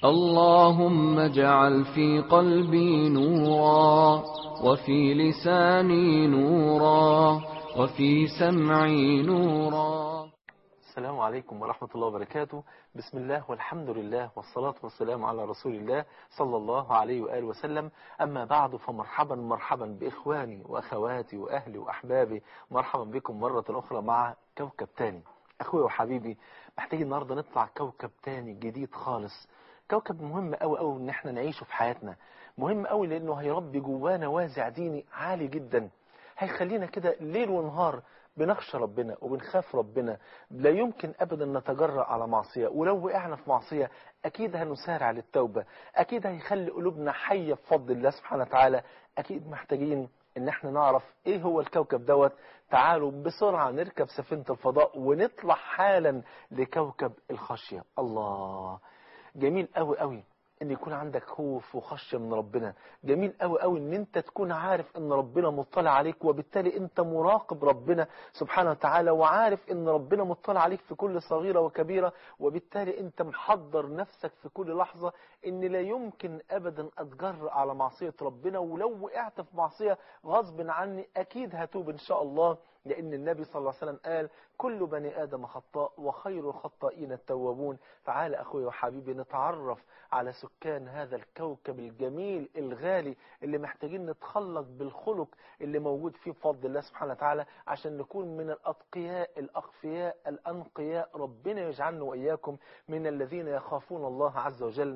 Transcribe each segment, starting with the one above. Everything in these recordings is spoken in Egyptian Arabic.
اللهم اجعل في قلبي نورا وفي لساني نورا وفي سمعي نورا السلام عليكم ورحمة الله وبركاته بسم الله والحمد لله والصلاة والسلام على رسول الله صلى الله عليه وآله وسلم أما بعد فمرحبا مرحبا بإخواني وأخواتي وأهلي وأحبابي مرحبا بكم مرة أخرى مع كوكب تاني أخوي وحبيبي محتاجين النهاردة نطلع كوكب تاني جديد خالص كوكب مهم قوي قوي ان احنا نعيشه في حياتنا مهم قوي لانه هيربي جوانا وازع ديني عالي جدا هيخلينا كده ليل ونهار بنخشى ربنا وبنخاف ربنا لا يمكن ابدا نتجرأ على معصية ولو وقعنا في معصية اكيد هنسارع للتوبة اكيد هيخلي قلوبنا حية بفضل الله سبحانه وتعالى اكيد محتاجين ان احنا نعرف ايه هو الكوكب دوت تعالوا بسرعة نركب سفينة الفضاء ونطلع حالا لكوكب الخشية الله جميل قوي قوي ان يكون عندك خوف وخشيه من ربنا جميل قوي قوي ان انت تكون عارف ان ربنا مطلع عليك وبالتالي انت مراقب ربنا سبحانه وتعالى وعارف ان ربنا مطلع عليك في كل صغيره وكبيره وبالتالي انت محضر نفسك في كل لحظه ان لا يمكن ابدا اتجرأ على معصيه ربنا ولو وقعت في معصيه غصب عني اكيد هتوب ان شاء الله لأن النبي صلى الله عليه وسلم قال كل بني آدم خطاء وخير الخطائين التوابون تعال أخوي وحبيبي نتعرف على سكان هذا الكوكب الجميل الغالي اللي محتاجين نتخلق بالخلق اللي موجود فيه بفضل الله سبحانه وتعالى عشان نكون من الأتقياء الأخفياء الأنقياء ربنا يجعلنا وإياكم من الذين يخافون الله عز وجل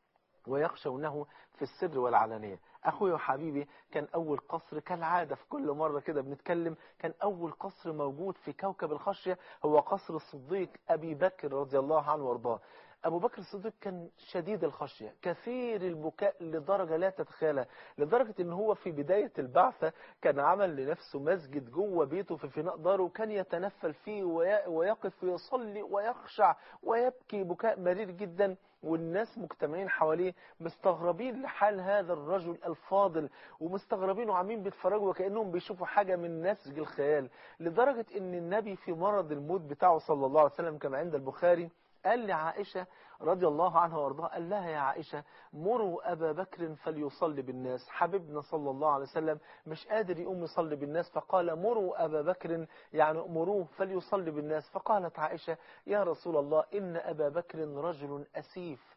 ويخشونه في السر والعلانية أخوي وحبيبي كان أول قصر كالعادة في كل مرة كده بنتكلم كان أول قصر موجود في كوكب الخشية هو قصر الصديق أبي بكر رضي الله عنه وارضاه أبو بكر الصديق كان شديد الخشية كثير البكاء لدرجة لا تتخيلها لدرجة ان هو في بداية البعثة كان عمل لنفسه مسجد جوه بيته في فناء داره وكان يتنفل فيه ويقف ويصلي ويخشع ويبكي بكاء مرير جدا والناس مجتمعين حواليه مستغربين لحال هذا الرجل الفاضل ومستغربين وعاملين بيتفرجوا وكأنهم بيشوفوا حاجة من نسج الخيال لدرجة ان النبي في مرض الموت بتاعه صلى الله عليه وسلم كما عند البخاري قال لعائشة رضي الله عنها وارضاها قال لها يا عائشة مروا أبا بكر فليصلي بالناس حبيبنا صلى الله عليه وسلم مش قادر يقوم يصلي بالناس فقال مروا أبا بكر يعني أمروه فليصلي بالناس فقالت عائشة يا رسول الله إن أبا بكر رجل أسيف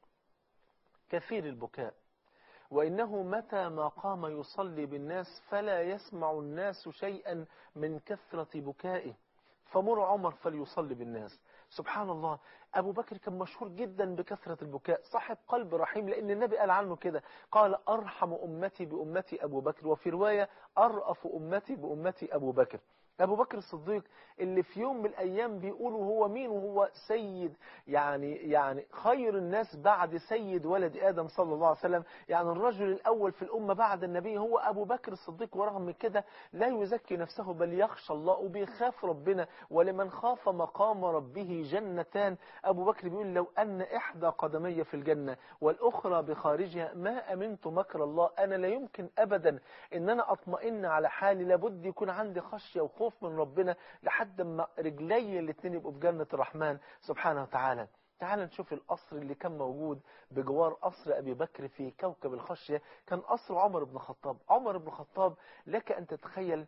كثير البكاء وإنه متى ما قام يصلي بالناس فلا يسمع الناس شيئا من كثرة بكائه فمر عمر فليصلي بالناس سبحان الله أبو بكر كان مشهور جدا بكثرة البكاء صاحب قلب رحيم لأن النبي قال عنه كده قال أرحم أمتي بأمتي أبو بكر وفي رواية أرأف أمتي بأمتي أبو بكر أبو بكر الصديق اللي في يوم من الأيام بيقولوا هو مين وهو سيد يعني يعني خير الناس بعد سيد ولد آدم صلى الله عليه وسلم يعني الرجل الأول في الأمة بعد النبي هو أبو بكر الصديق ورغم من كده لا يزكي نفسه بل يخشى الله وبيخاف ربنا ولمن خاف مقام ربه جنتان أبو بكر بيقول لو أن إحدى قدمي في الجنة والأخرى بخارجها ما أمنت مكر الله أنا لا يمكن أبدا إن أنا أطمئن على حالي لابد يكون عندي خشية وخوف من ربنا لحد ما رجلي الاثنين يبقوا في جنة الرحمن سبحانه وتعالى تعال نشوف القصر اللي كان موجود بجوار قصر أبي بكر في كوكب الخشية كان قصر عمر بن الخطاب عمر بن الخطاب لك أن تتخيل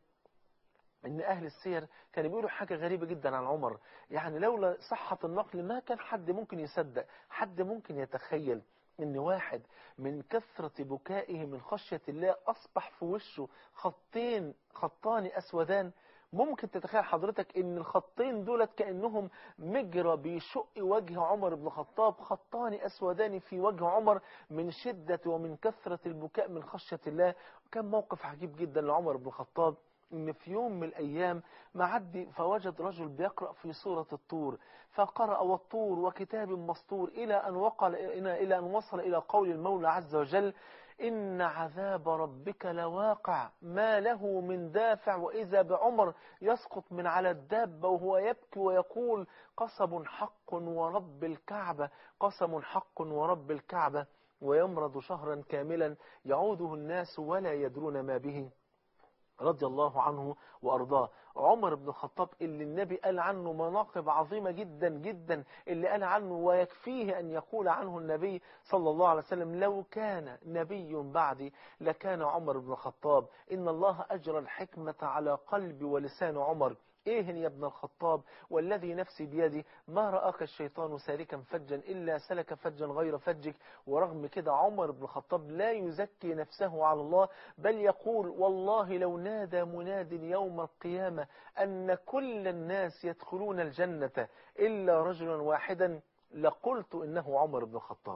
ان اهل السير كانوا بيقولوا حاجة غريبة جدا عن عمر يعني لولا صحة النقل ما كان حد ممكن يصدق حد ممكن يتخيل ان واحد من كثرة بكائه من خشية الله اصبح في وشه خطين خطان اسودان ممكن تتخيل حضرتك ان الخطين دولت كأنهم مجرى بيشق وجه عمر بن الخطاب خطان اسودان في وجه عمر من شدة ومن كثرة البكاء من خشية الله وكان موقف عجيب جدا لعمر بن الخطاب ان في يوم من الايام معدي فوجد رجل بيقرأ في سورة الطور فقرأ والطور وكتاب مسطور الى ان وقل الى ان وصل الى قول المولى عز وجل إن عذاب ربك لواقع ما له من دافع وإذا بعمر يسقط من على الدابة وهو يبكي ويقول قسم حق ورب الكعبة قسم حق ورب الكعبة ويمرض شهرا كاملا يعوده الناس ولا يدرون ما به رضي الله عنه وأرضاه عمر بن الخطاب اللي النبي قال عنه مناقب عظيمة جدا جدا اللي قال عنه ويكفيه أن يقول عنه النبي صلى الله عليه وسلم لو كان نبي بعدي لكان عمر بن الخطاب إن الله أجرى الحكمة على قلب ولسان عمر إيه يا ابن الخطاب والذي نفسي بيدي ما رآك الشيطان سالكا فجا إلا سلك فجا غير فجك ورغم كده عمر بن الخطاب لا يزكي نفسه على الله بل يقول والله لو نادى مناد يوم القيامة أن كل الناس يدخلون الجنة إلا رجلا واحدا لقلت إنه عمر بن الخطاب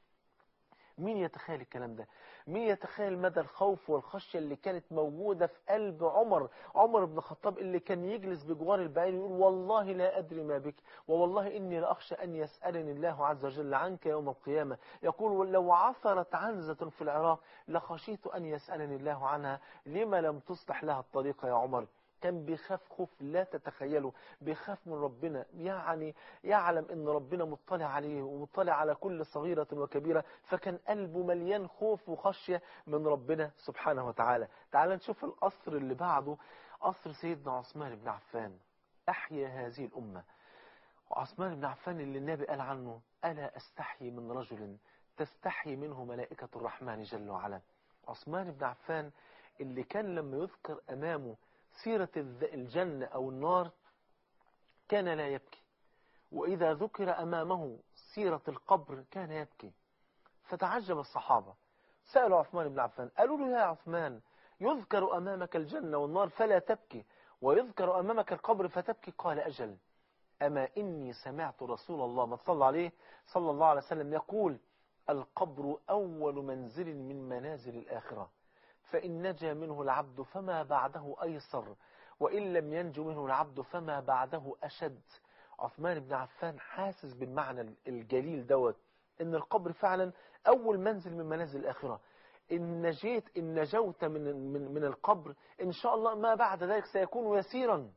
مين يتخيل الكلام ده مين يتخيل مدى الخوف والخشية اللي كانت موجودة في قلب عمر عمر بن الخطاب اللي كان يجلس بجوار البعير ويقول والله لا أدري ما بك ووالله إني لأخشى أن يسألني الله عز وجل عنك يوم القيامة يقول لو عثرت عنزة في العراق لخشيت أن يسألني الله عنها لما لم تصلح لها الطريقة يا عمر كان بيخاف خوف لا تتخيله بيخاف من ربنا يعني يعلم ان ربنا مطلع عليه ومطلع على كل صغيرة وكبيرة فكان قلبه مليان خوف وخشية من ربنا سبحانه وتعالى تعال نشوف القصر اللي بعده قصر سيدنا عثمان بن عفان أحيا هذه الأمة وعثمان بن عفان اللي النبي قال عنه ألا أستحي من رجل تستحي منه ملائكة الرحمن جل وعلا عثمان بن عفان اللي كان لما يذكر أمامه سيرة الجنة أو النار كان لا يبكي وإذا ذكر أمامه سيرة القبر كان يبكي فتعجب الصحابة سألوا عثمان بن عفان قالوا له يا عثمان يذكر أمامك الجنة والنار فلا تبكي ويذكر أمامك القبر فتبكي قال أجل أما إني سمعت رسول الله ما صلى عليه صلى الله عليه وسلم يقول القبر أول منزل من منازل الآخرة فإن نجا منه العبد فما بعده أيسر وإن لم ينجو منه العبد فما بعده أشد عثمان بن عفان حاسس بالمعنى الجليل دوت إن القبر فعلا أول منزل من منازل الآخرة إن نجيت إن نجوت من, من, من القبر إن شاء الله ما بعد ذلك سيكون يسيرا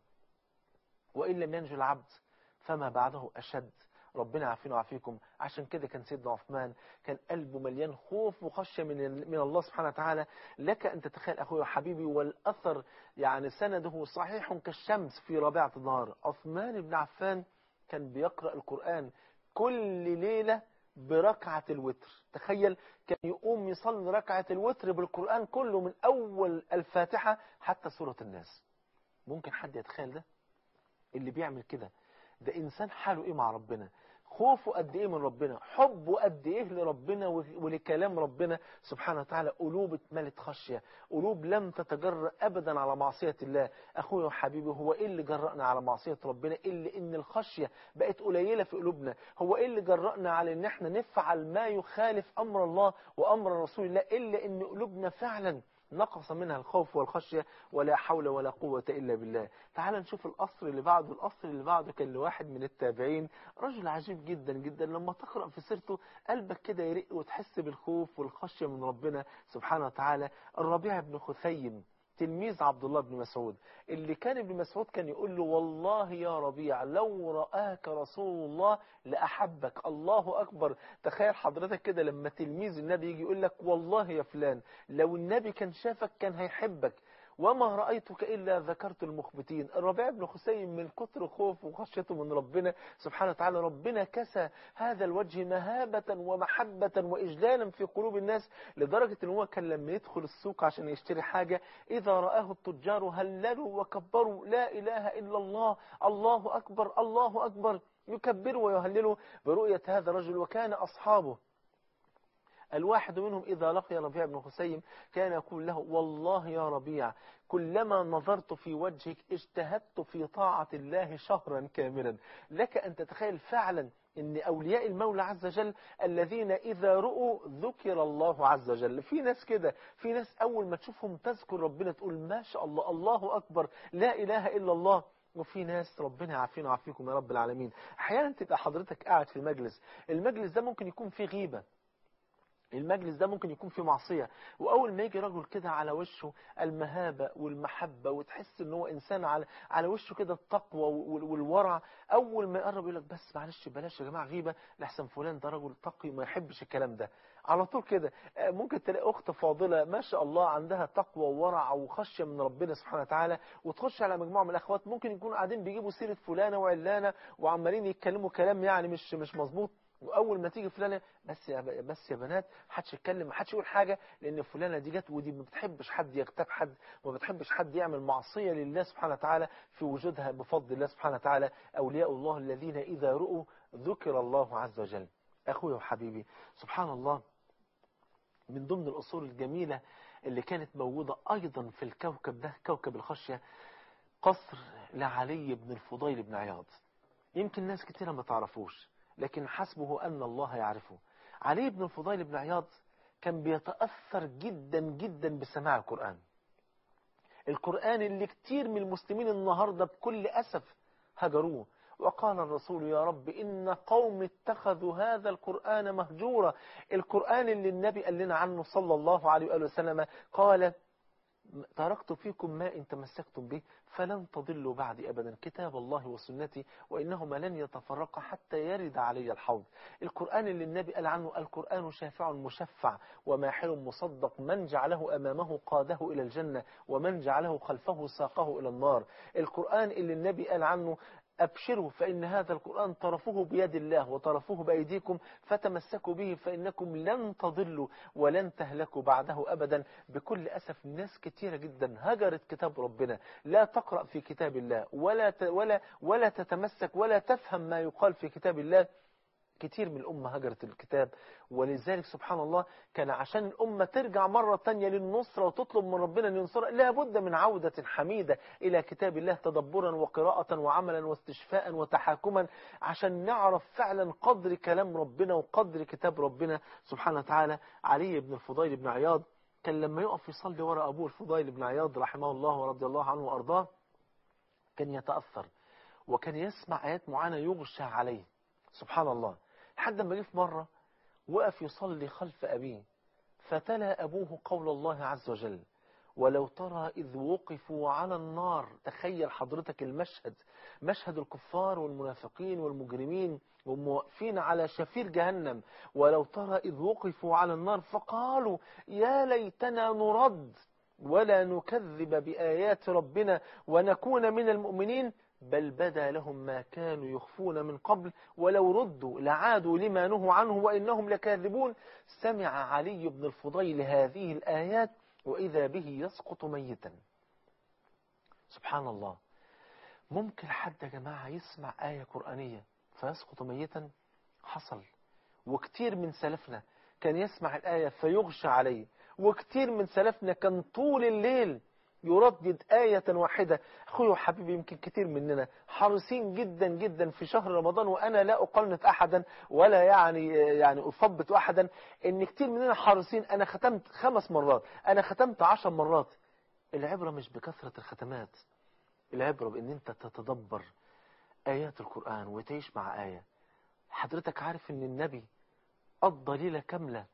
وإن لم ينجو العبد فما بعده أشد ربنا عافينا وعافيكم عشان كده كان سيدنا عثمان كان قلبه مليان خوف وخشية من من الله سبحانه وتعالى لك أن تتخيل أخوي وحبيبي والأثر يعني سنده صحيح كالشمس في رابعة النهار عثمان بن عفان كان بيقرأ القرآن كل ليلة بركعة الوتر تخيل كان يقوم يصلي ركعة الوتر بالقرآن كله من أول الفاتحة حتى سورة الناس ممكن حد يتخيل ده اللي بيعمل كده ده إنسان حاله إيه مع ربنا خوفه قد إيه من ربنا حبه قد إيه لربنا ولكلام ربنا سبحانه وتعالى قلوب اتملت خشية قلوب لم تتجرأ أبدا على معصية الله أخويا وحبيبي هو إيه اللي جرأنا على معصية ربنا إلا إن الخشية بقت قليلة في قلوبنا هو إيه اللي جرأنا على إن إحنا نفعل ما يخالف أمر الله وأمر رسول الله إلا إن قلوبنا فعلا نقص منها الخوف والخشية ولا حول ولا قوة إلا بالله تعال نشوف الأصل اللي بعده الأصل اللي بعده كان لواحد من التابعين رجل عجيب جدا جدا لما تقرأ في سيرته قلبك كده يرق وتحس بالخوف والخشية من ربنا سبحانه وتعالى الربيع بن خثيم تلميذ عبد الله بن مسعود اللي كان ابن مسعود كان يقول له والله يا ربيع لو رآك رسول الله لأحبك الله أكبر تخيل حضرتك كده لما تلميذ النبي يجي يقول لك والله يا فلان لو النبي كان شافك كان هيحبك وما رأيتك إلا ذكرت المخبتين الربيع بن خسيم من كتر خوف وخشيته من ربنا سبحانه وتعالى ربنا كسى هذا الوجه مهابة ومحبة وإجلالا في قلوب الناس لدرجة أن هو كان لما يدخل السوق عشان يشتري حاجة إذا رآه التجار هللوا وكبروا لا إله إلا الله الله أكبر الله أكبر يكبروا ويهللوا برؤية هذا الرجل وكان أصحابه الواحد منهم إذا لقي ربيع بن خسيم كان يقول له والله يا ربيع كلما نظرت في وجهك اجتهدت في طاعة الله شهرا كاملا لك أن تتخيل فعلا ان أولياء المولى عز وجل الذين إذا رؤوا ذكر الله عز وجل في ناس كده في ناس أول ما تشوفهم تذكر ربنا تقول ما شاء الله الله أكبر لا إله إلا الله وفي ناس ربنا يعافينا ويعافيكم يا رب العالمين احيانا تبقى حضرتك قاعد في مجلس المجلس ده ممكن يكون فيه غيبة المجلس ده ممكن يكون فيه معصية وأول ما يجي رجل كده على وشه المهابة والمحبة وتحس إن هو إنسان على على وشه كده التقوى وال- والورع أول ما يقرب يقول لك بس معلش بلاش يا جماعة غيبة لحسن فلان ده رجل تقي ما يحبش الكلام ده على طول كده آه، ممكن تلاقي أخت فاضلة ما شاء الله عندها تقوى وورع وخشية من ربنا سبحانه وتعالى وتخش على مجموعة من الأخوات ممكن يكونوا قاعدين بيجيبوا سيرة فلانة وعلانة وعمالين يتكلموا كلام يعني مش مش مظبوط واول ما تيجي فلانه بس يا ب- بس يا بنات محدش يتكلم محدش يقول حاجه لان فلانه دي جت ودي ما بتحبش حد يغتاب حد وما بتحبش حد يعمل معصيه لله سبحانه وتعالى في وجودها بفضل الله سبحانه وتعالى اولياء الله الذين اذا رؤوا ذكر الله عز وجل اخويا وحبيبي سبحان الله من ضمن الاصول الجميله اللي كانت موجوده ايضا في الكوكب ده كوكب الخشيه قصر لعلي بن الفضيل بن عياض يمكن ناس كتيرة ما تعرفوش لكن حسبه أن الله يعرفه علي بن الفضيل بن عياض كان بيتأثر جدا جدا بسماع القرآن القرآن اللي كتير من المسلمين النهاردة بكل أسف هجروه وقال الرسول يا رب إن قوم اتخذوا هذا القرآن مهجورا القرآن اللي النبي قال لنا عنه صلى الله عليه وآله وسلم قال تركت فيكم ما إن تمسكتم به فلن تضلوا بعدي أبدا كتاب الله وسنتي وإنهما لن يتفرقا حتى يرد علي الحوض القرآن اللي النبي قال عنه القرآن شافع مشفع وماحل مصدق من جعله أمامه قاده إلى الجنة ومن جعله خلفه ساقه إلى النار القرآن اللي النبي قال عنه أبشروا فإن هذا القرآن طرفه بيد الله وطرفه بأيديكم فتمسكوا به فإنكم لن تضلوا ولن تهلكوا بعده أبدا بكل أسف ناس كتيرة جدا هجرت كتاب ربنا لا تقرأ في كتاب الله ولا ت- ولا ولا تتمسك ولا تفهم ما يقال في كتاب الله كتير من الأمة هجرت الكتاب ولذلك سبحان الله كان عشان الأمة ترجع مرة تانية للنصرة وتطلب من ربنا أن ينصرها لابد من عودة حميدة إلى كتاب الله تدبرا وقراءة وعملا واستشفاء وتحاكما عشان نعرف فعلا قدر كلام ربنا وقدر كتاب ربنا سبحانه وتعالى علي بن الفضيل بن عياض كان لما يقف يصلي وراء أبوه الفضيل بن عياض رحمه الله ورضي الله عنه وأرضاه كان يتأثر وكان يسمع آيات معينة يغشى عليه سبحان الله لحد ما جه في مرة وقف يصلي خلف أبيه فتلا أبوه قول الله عز وجل ولو ترى إذ وقفوا على النار تخيل حضرتك المشهد مشهد الكفار والمنافقين والمجرمين وهم واقفين على شفير جهنم ولو ترى إذ وقفوا على النار فقالوا يا ليتنا نرد ولا نكذب بآيات ربنا ونكون من المؤمنين بل بدا لهم ما كانوا يخفون من قبل ولو ردوا لعادوا لما نهوا عنه وإنهم لكاذبون سمع علي بن الفضيل هذه الآيات وإذا به يسقط ميتا سبحان الله ممكن حد يا جماعة يسمع آية قرآنية فيسقط ميتا حصل وكتير من سلفنا كان يسمع الآية فيغشى عليه وكتير من سلفنا كان طول الليل يردد آية واحدة أخوي وحبيبي يمكن كتير مننا حريصين جدا جدا في شهر رمضان وأنا لا أقلنط أحدا ولا يعني يعني أثبت أحدا إن كتير مننا حريصين أنا ختمت خمس مرات أنا ختمت عشر مرات العبرة مش بكثرة الختمات العبرة بإن أنت تتدبر آيات القرآن وتعيش مع آية حضرتك عارف إن النبي قضى ليلة كاملة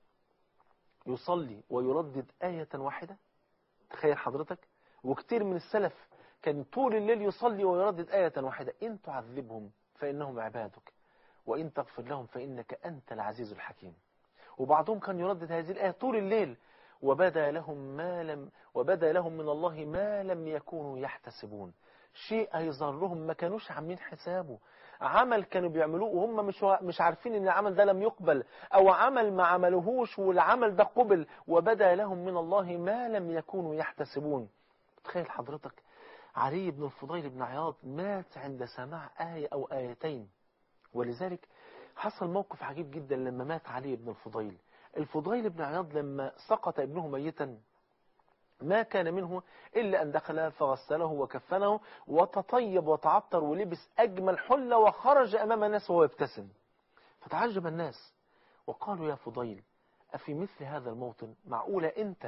يصلي ويردد آية واحدة تخيل حضرتك وكتير من السلف كان طول الليل يصلي ويردد آية واحدة إن تعذبهم فإنهم عبادك وإن تغفر لهم فإنك أنت العزيز الحكيم وبعضهم كان يردد هذه الآية طول الليل وبدا لهم ما لم وبدا لهم من الله ما لم يكونوا يحتسبون شيء هيظهر لهم ما كانوش عاملين حسابه عمل كانوا بيعملوه وهم مش مش عارفين ان العمل ده لم يقبل او عمل ما عملوهوش والعمل ده قبل وبدا لهم من الله ما لم يكونوا يحتسبون تخيل حضرتك علي بن الفضيل بن عياض مات عند سماع آية أو آيتين ولذلك حصل موقف عجيب جدا لما مات علي بن الفضيل الفضيل بن عياض لما سقط ابنه ميتا ما كان منه إلا أن دخل فغسله وكفنه وتطيب وتعطر ولبس أجمل حلة وخرج أمام الناس وهو يبتسم فتعجب الناس وقالوا يا فضيل أفي مثل هذا الموطن معقولة أنت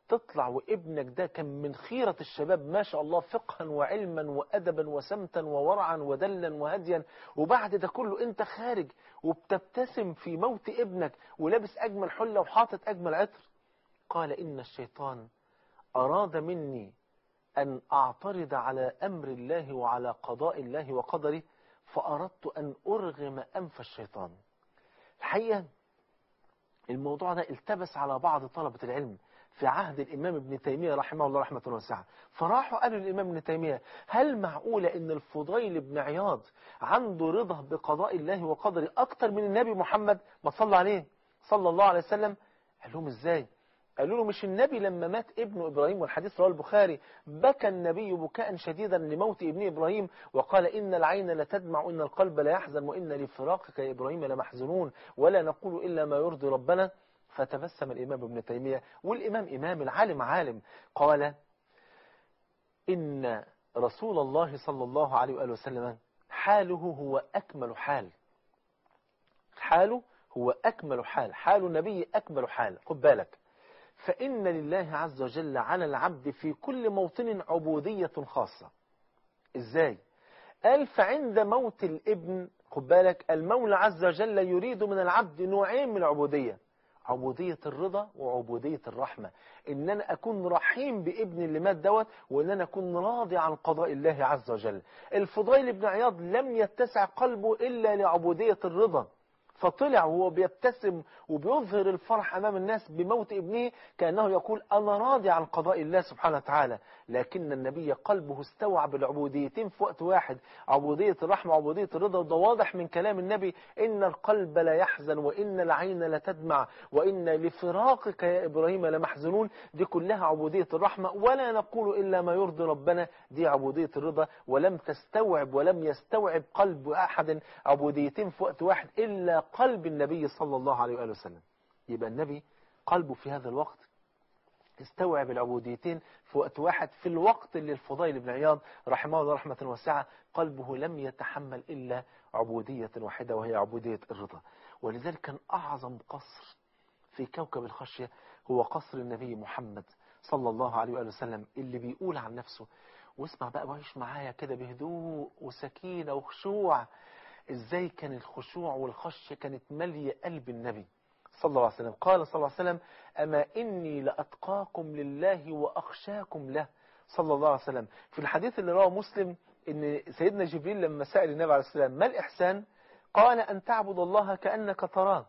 تطلع وابنك ده كان من خيرة الشباب ما شاء الله فقها وعلما وأدبا وسمتا وورعا ودلا وهديا وبعد ده كله انت خارج وبتبتسم في موت ابنك ولابس أجمل حلة وحاطط أجمل عطر قال إن الشيطان أراد مني أن أعترض على أمر الله وعلى قضاء الله وقدره فأردت أن أرغم أنف الشيطان الحقيقة الموضوع ده التبس على بعض طلبة العلم في عهد الإمام ابن تيمية رحمه الله رحمة واسعة فراحوا قالوا للإمام ابن تيمية هل معقولة أن الفضيل بن عياض عنده رضا بقضاء الله وقدره أكتر من النبي محمد ما صلى عليه صلى الله عليه وسلم قال لهم إزاي قالوا له مش النبي لما مات ابن إبراهيم والحديث رواه البخاري بكى النبي بكاء شديدا لموت ابن إبراهيم وقال إن العين لتدمع إن القلب لا يحزن وإن لفراقك يا إبراهيم لمحزنون ولا نقول إلا ما يرضي ربنا فتبسم الإمام ابن تيمية والإمام إمام العالم عالم قال إن رسول الله صلى الله عليه وآله وسلم حاله هو أكمل حال حاله هو أكمل حال حال النبي أكمل حال خد بالك فإن لله عز وجل على العبد في كل موطن عبودية خاصة إزاي؟ قال فعند موت الابن خد بالك المولى عز وجل يريد من العبد نوعين من العبودية عبودية الرضا وعبودية الرحمة إن أنا أكون رحيم بابن اللي مات دوت وإن أنا أكون راضي عن قضاء الله عز وجل الفضيل بن عياض لم يتسع قلبه إلا لعبودية الرضا فطلع وهو بيبتسم وبيظهر الفرح أمام الناس بموت ابنه كأنه يقول أنا راضي عن قضاء الله سبحانه وتعالى لكن النبي قلبه استوعب العبوديتين في وقت واحد عبودية الرحمة وعبودية الرضا وده واضح من كلام النبي إن القلب لا يحزن وإن العين لا تدمع وإن لفراقك يا إبراهيم لمحزنون دي كلها عبودية الرحمة ولا نقول إلا ما يرضي ربنا دي عبودية الرضا ولم تستوعب ولم يستوعب قلب أحد عبوديتين في وقت واحد إلا قلب النبي صلى الله عليه وآله وسلم يبقى النبي قلبه في هذا الوقت استوعب العبوديتين في وقت واحد في الوقت اللي الفضيل بن عياض رحمه الله رحمة واسعة قلبه لم يتحمل إلا عبودية واحدة وهي عبودية الرضا ولذلك كان أعظم قصر في كوكب الخشية هو قصر النبي محمد صلى الله عليه وآله وسلم اللي بيقول عن نفسه واسمع بقى وعيش معايا كده بهدوء وسكينة وخشوع ازاي كان الخشوع والخشية كانت مالية قلب النبي صلى الله عليه وسلم قال صلى الله عليه وسلم أما إني لأتقاكم لله وأخشاكم له صلى الله عليه وسلم في الحديث اللي رواه مسلم إن سيدنا جبريل لما سأل النبي عليه السلام ما الإحسان قال أن تعبد الله كأنك تراه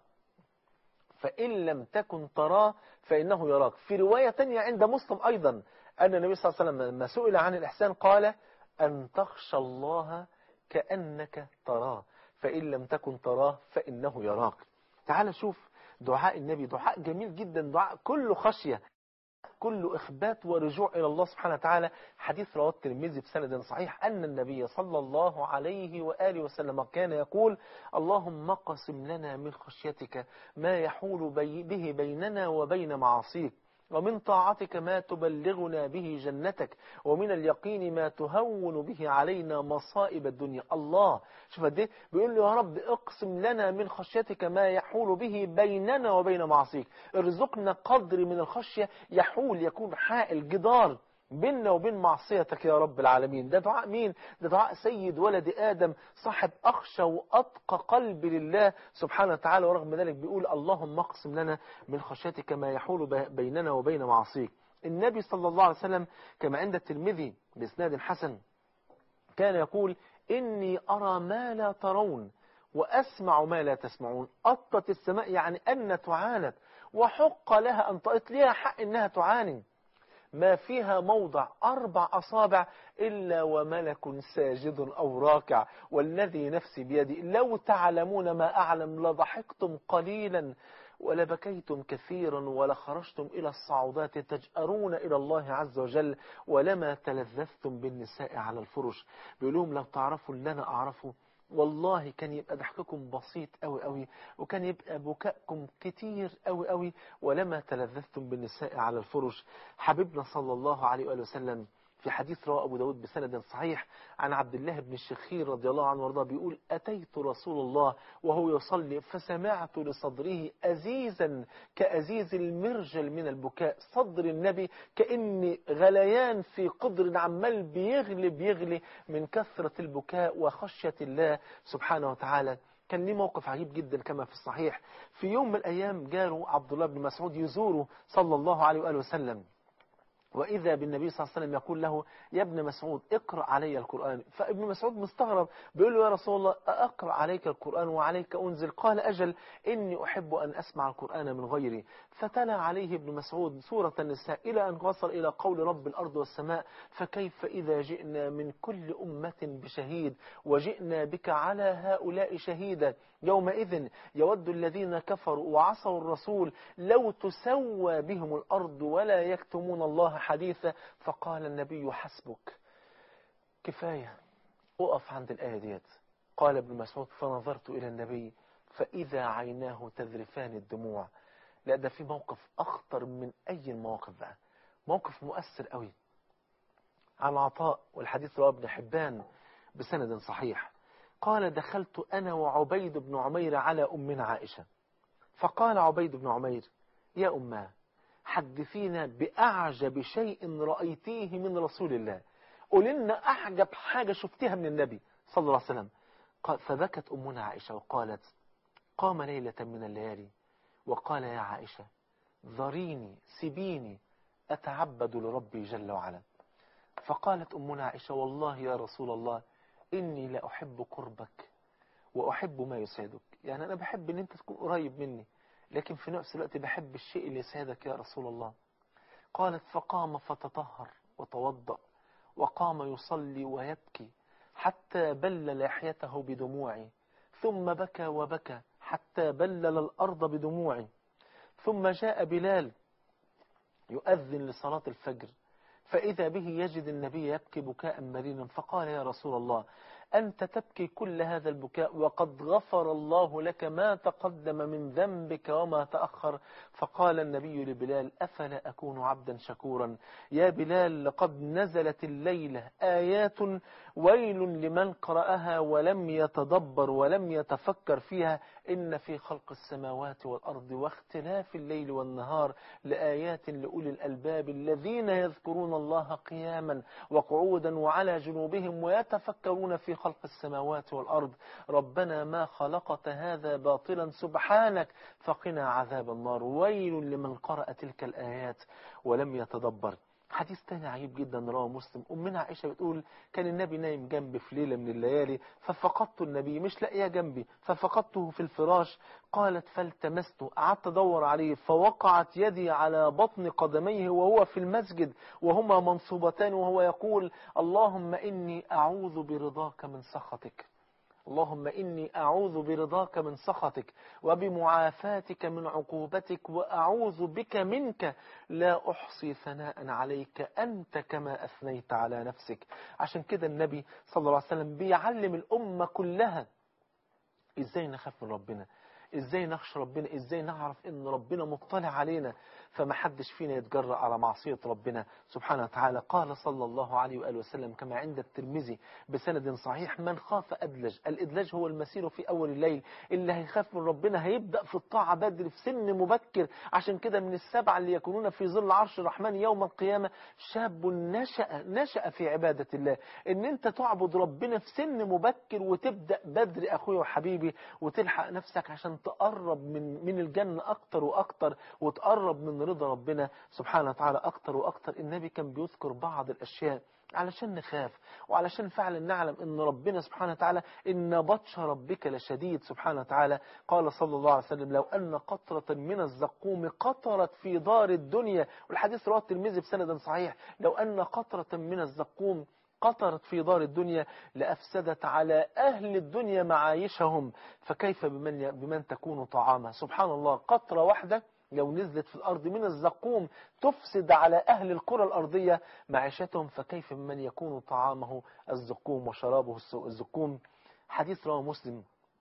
فإن لم تكن تراه فإنه يراك في رواية تانية عند مسلم أيضا أن النبي صلى الله عليه وسلم لما سئل عن الإحسان قال أن تخشى الله كأنك تراه فإن لم تكن تراه فإنه يراك تعال شوف دعاء النبي دعاء جميل جدا دعاء كله خشية كله إخبات ورجوع إلى الله سبحانه وتعالى حديث رواه الترمذي بسند صحيح أن النبي صلى الله عليه وآله وسلم كان يقول اللهم قسم لنا من خشيتك ما يحول بي به بيننا وبين معاصيك ومن طاعتك ما تبلغنا به جنتك ومن اليقين ما تهون به علينا مصائب الدنيا الله شوف قد ايه بيقول له يا رب اقسم لنا من خشيتك ما يحول به بيننا وبين معصيك ارزقنا قدر من الخشية يحول يكون حائل جدار بيننا وبين معصيتك يا رب العالمين ده دعاء مين ده دعاء سيد ولد آدم صاحب أخشى وأتقى قلب لله سبحانه وتعالى ورغم ذلك بيقول اللهم اقسم لنا من خشيتك ما يحول بيننا وبين معصيك النبي صلى الله عليه وسلم كما عند الترمذي بإسناد حسن كان يقول إني أرى ما لا ترون وأسمع ما لا تسمعون أطت السماء يعني أن تعاند وحق لها أن تأط لها حق إنها تعاند ما فيها موضع أربع أصابع إلا وملك ساجد أو راكع والذي نفسي بيدي لو تعلمون ما أعلم لضحكتم قليلا ولبكيتم كثيرا ولخرجتم إلى الصعودات تجأرون إلى الله عز وجل ولما تلذذتم بالنساء على الفرش بيقولون لو تعرفوا اللي أنا أعرفه والله كان يبقى ضحككم بسيط قوي قوي وكان يبقى بكائكم كتير قوي قوي ولما تلذذتم بالنساء على الفرش حبيبنا صلى الله عليه وآله وسلم في حديث رواه أبو داود بسند صحيح عن عبد الله بن الشخير رضي الله عنه وارضاه بيقول أتيت رسول الله وهو يصلي فسمعت لصدره أزيزا كأزيز المرجل من البكاء صدر النبي كأن غليان في قدر عمال بيغلي بيغلي من كثرة البكاء وخشية الله سبحانه وتعالى كان ليه موقف عجيب جدا كما في الصحيح في يوم من الأيام جاله عبد الله بن مسعود يزوره صلى الله عليه وآله وسلم وإذا بالنبي صلى الله عليه وسلم يقول له يا ابن مسعود اقرأ علي القرآن فابن مسعود مستغرب بيقول له يا رسول الله أقرأ عليك القرآن وعليك أنزل قال أجل إني أحب أن أسمع القرآن من غيري فتلا عليه ابن مسعود سورة النساء إلى أن وصل إلى قول رب الأرض والسماء فكيف إذا جئنا من كل أمة بشهيد وجئنا بك على هؤلاء شهيدا يومئذ يود الذين كفروا وعصوا الرسول لو تسوى بهم الأرض ولا يكتمون الله حديثا فقال النبي حسبك كفاية أقف عند الآية ديت قال ابن مسعود فنظرت إلى النبي فإذا عيناه تذرفان الدموع لا ده في موقف أخطر من أي المواقف بقى موقف مؤثر قوي عن عطاء والحديث رواه ابن حبان بسند صحيح قال دخلت أنا وعبيد بن عمير على أمنا عائشة فقال عبيد بن عمير يا أماه حدثينا بأعجب شيء رأيتيه من رسول الله قول لنا أعجب حاجة شفتها من النبي صلى الله عليه وسلم قال فبكت أمنا عائشة وقالت قام ليلة من الليالي وقال يا عائشة ذريني سبيني أتعبد لربي جل وعلا فقالت أمنا عائشة والله يا رسول الله إني لا أحب قربك وأحب ما يسعدك يعني أنا بحب أن أنت تكون قريب مني لكن في نفس الوقت بحب الشيء اللي يسعدك يا رسول الله قالت فقام فتطهر وتوضأ وقام يصلي ويبكي حتى بلل لحيته بدموعي ثم بكى وبكى حتى بلل الأرض بدموعي ثم جاء بلال يؤذن لصلاة الفجر فإذا به يجد النبي يبكي بكاء مرينا فقال يا رسول الله أنت تبكي كل هذا البكاء وقد غفر الله لك ما تقدم من ذنبك وما تأخر فقال النبي لبلال أفلا أكون عبدا شكورا يا بلال لقد نزلت الليلة آيات ويل لمن قرأها ولم يتدبر ولم يتفكر فيها إن في خلق السماوات والأرض واختلاف الليل والنهار لآيات لأولي الألباب الذين يذكرون الله قياما وقعودا وعلى جنوبهم ويتفكرون في خلق السماوات والأرض ربنا ما خلقت هذا باطلا سبحانك فقنا عذاب النار ويل لمن قرأ تلك الآيات ولم يتدبر حديث تاني عجيب جدا رواه مسلم أمنا عائشة بتقول كان النبي نايم جنبي في ليلة من الليالي ففقدت النبي مش لاقيه جنبي ففقدته في الفراش قالت فالتمسته قعدت أدور عليه فوقعت يدي على بطن قدميه وهو في المسجد وهما منصوبتان وهو يقول اللهم إني أعوذ برضاك من سخطك اللهم إني أعوذ برضاك من سخطك وبمعافاتك من عقوبتك وأعوذ بك منك لا أحصي ثناء عليك أنت كما أثنيت على نفسك عشان كده النبي صلى الله عليه وسلم بيعلم الأمة كلها إزاي نخاف من ربنا ازاي نخشى ربنا ازاي نعرف ان ربنا مطلع علينا فما حدش فينا يتجرأ على معصية ربنا سبحانه وتعالى قال صلى الله عليه وآله وسلم كما عند الترمذي بسند صحيح من خاف أدلج الإدلاج هو المسير في أول الليل اللي هيخاف من ربنا هيبدأ في الطاعة بدري في سن مبكر عشان كده من السبعة اللي يكونون في ظل عرش الرحمن يوم القيامة شاب نشأ نشأ في عبادة الله ان انت تعبد ربنا في سن مبكر وتبدأ بدري أخويا وحبيبي وتلحق نفسك عشان تقرب من من الجنة أكتر وأكتر وتقرب من رضا ربنا سبحانه وتعالى أكتر وأكتر النبي كان بيذكر بعض الأشياء علشان نخاف وعلشان فعلا نعلم ان ربنا سبحانه وتعالى ان بطش ربك لشديد سبحانه وتعالى قال صلى الله عليه وسلم لو ان قطرة من الزقوم قطرت في دار الدنيا والحديث رواه الترمذي بسند صحيح لو ان قطرة من الزقوم قطرت في دار الدنيا لأفسدت على أهل الدنيا معايشهم فكيف بمن, بمن تكون طعامها سبحان الله قطرة واحدة لو نزلت في الأرض من الزقوم تفسد على أهل الكرة الأرضية معيشتهم فكيف بمن يكون طعامه الزقوم وشرابه الزقوم حديث رواه مسلم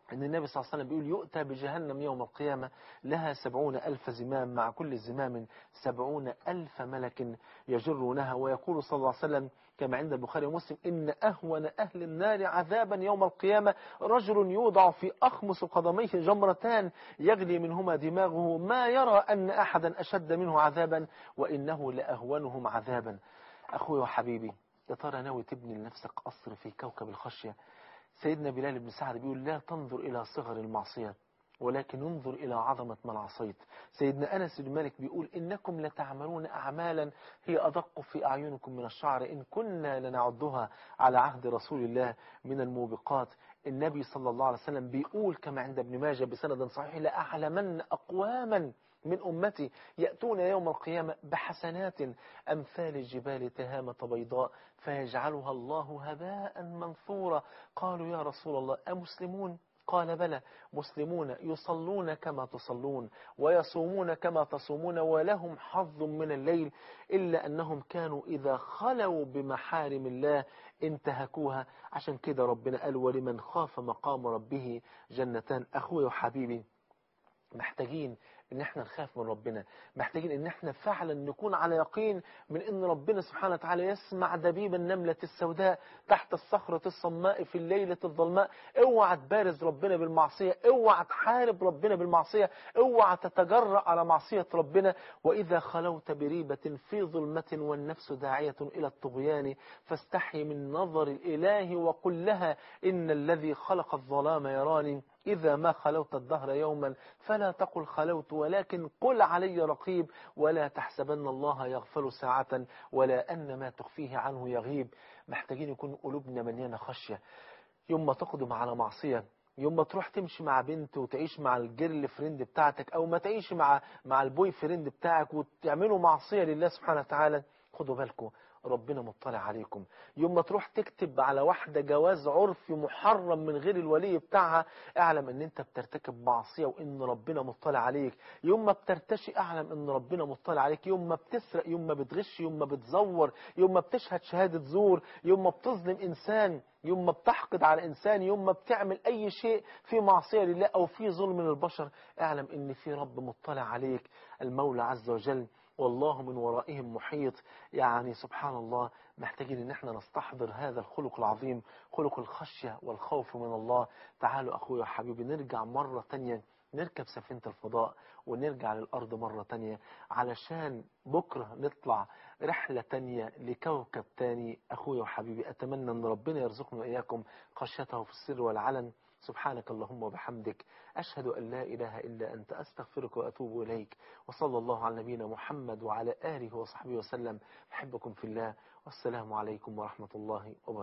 أن النبي صلى الله عليه وسلم بيقول يؤتى بجهنم يوم القيامة لها سبعون ألف زمام مع كل زمام سبعون ألف ملك يجرونها ويقول صلى الله عليه وسلم كما عند البخاري ومسلم إن أهون أهل النار عذابا يوم القيامة رجل يوضع في أخمص قدميه جمرتان يغلي منهما دماغه ما يرى أن أحدا أشد منه عذابا وإنه لأهونهم عذابا أخوي وحبيبي يا ترى ناوي تبني لنفسك قصر في كوكب الخشية سيدنا بلال بن سعد بيقول لا تنظر إلى صغر المعصية ولكن انظر إلى عظمة من عصيت سيدنا أنس بن مالك بيقول إنكم لتعملون أعمالا هي أدق في أعينكم من الشعر إن كنا لنعدها على عهد رسول الله من الموبقات النبي صلى الله عليه وسلم بيقول كما عند ابن ماجه بسند صحيح لأعلمن أقواما من أمتي يأتون يوم القيامة بحسنات أمثال الجبال تهامة بيضاء فيجعلها الله هباء منثورا قالوا يا رسول الله أمسلمون قال بلى مسلمون يصلون كما تصلون ويصومون كما تصومون ولهم حظ من الليل إلا أنهم كانوا إذا خلوا بمحارم الله انتهكوها عشان كده ربنا قال ولمن خاف مقام ربه جنتان أخوي وحبيبي محتاجين ان احنا نخاف من ربنا محتاجين ان احنا فعلا نكون على يقين من ان ربنا سبحانه وتعالى يسمع دبيب النملة السوداء تحت الصخرة الصماء في الليلة الظلماء اوعى تبارز ربنا بالمعصية اوعى تحارب ربنا بالمعصية اوعى تتجرأ على معصية ربنا واذا خلوت بريبة في ظلمة والنفس داعية الى الطغيان فاستحي من نظر الاله وقل لها ان الذي خلق الظلام يراني إذا ما خلوت الدهر يوما فلا تقل خلوت ولكن قل علي رقيب ولا تحسبن الله يغفل ساعة ولا أن ما تخفيه عنه يغيب محتاجين يكون قلوبنا مليانة خشية يوم ما تقدم على معصية يوم ما تروح تمشي مع بنت وتعيش مع الجيرل فريند بتاعتك او ما تعيش مع مع البوي فريند بتاعك وتعملوا معصية لله سبحانه وتعالى خدوا بالكم ربنا مطلع عليكم يوم ما تروح تكتب على واحدة جواز عرفي محرم من غير الولي بتاعها اعلم ان انت بترتكب معصية وان ربنا مطلع عليك يوم ما بترتشي اعلم ان ربنا مطلع عليك يوم ما بتسرق يوم ما بتغش يوم ما بتزور يوم ما بتشهد شهادة زور يوم ما بتظلم انسان يوم ما بتحقد على انسان يوم ما بتعمل اي شيء في معصية لله او في ظلم للبشر اعلم ان في رب مطلع عليك المولى عز وجل والله من ورائهم محيط يعني سبحان الله محتاجين ان احنا نستحضر هذا الخلق العظيم خلق الخشية والخوف من الله تعالوا اخويا وحبيبي نرجع مرة تانية نركب سفينة الفضاء ونرجع للأرض مرة تانية علشان بكرة نطلع رحلة تانية لكوكب تاني أخويا وحبيبي أتمنى أن ربنا يرزقنا وإياكم خشيته في السر والعلن سبحانك اللهم وبحمدك أشهد أن لا إله إلا أنت أستغفرك وأتوب إليك وصلى الله على نبينا محمد وعلى آله وصحبه وسلم أحبكم في الله والسلام عليكم ورحمة الله وبركاته